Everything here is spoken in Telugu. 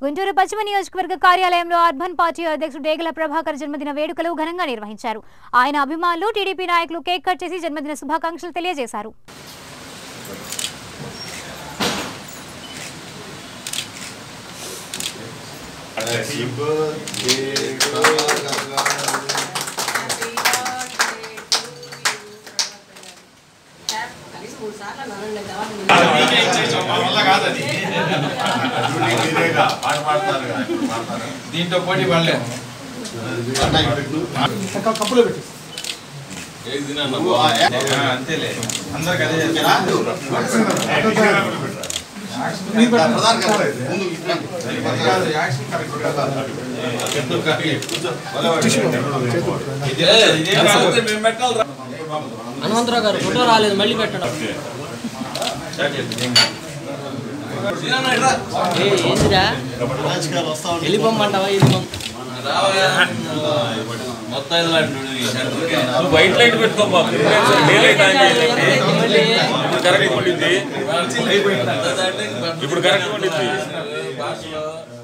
గుంటూరు పశ్చిమ నియోజకవర్గ కార్యాలయంలో అర్బన్ పార్టీ అధ్యక్షుడు డేగల ప్రభాకర్ జన్మదిన వేడుకలు ఘనంగా నిర్వహించారు ఆయన అభిమానులు టీడీపీ నాయకులు కేక్ కట్ చేసి జన్మదిన శుభాకాంక్షలు తెలియజేశారు Happy birthday to మీరేగా పాట పాడతారు కదా, ఇప్పుడు పాడతారా? దీంట్లో పోటీ పడలే కప్పులో పెట్టి అంతేలే అందరికి అదే ప్రధాన కర్త. ముందు ఇట్లా. యాక్షన్ కరెక్ట్ హనుమంతరావు గారు ఫోటో రాలేదు మళ్ళీ పెట్టడం ఏ ఏందిరా వెళ్ళిపోమ్మంటావా ఇది నువ్వు వైట్ లైట్ పెట్టుకో బాబు డే లైట్ ఆన్ చేయాలంటే ఇప్పుడు కరెక్ట్ ఉండింది ఇప్పుడు కరెక్ట్ ఉండింది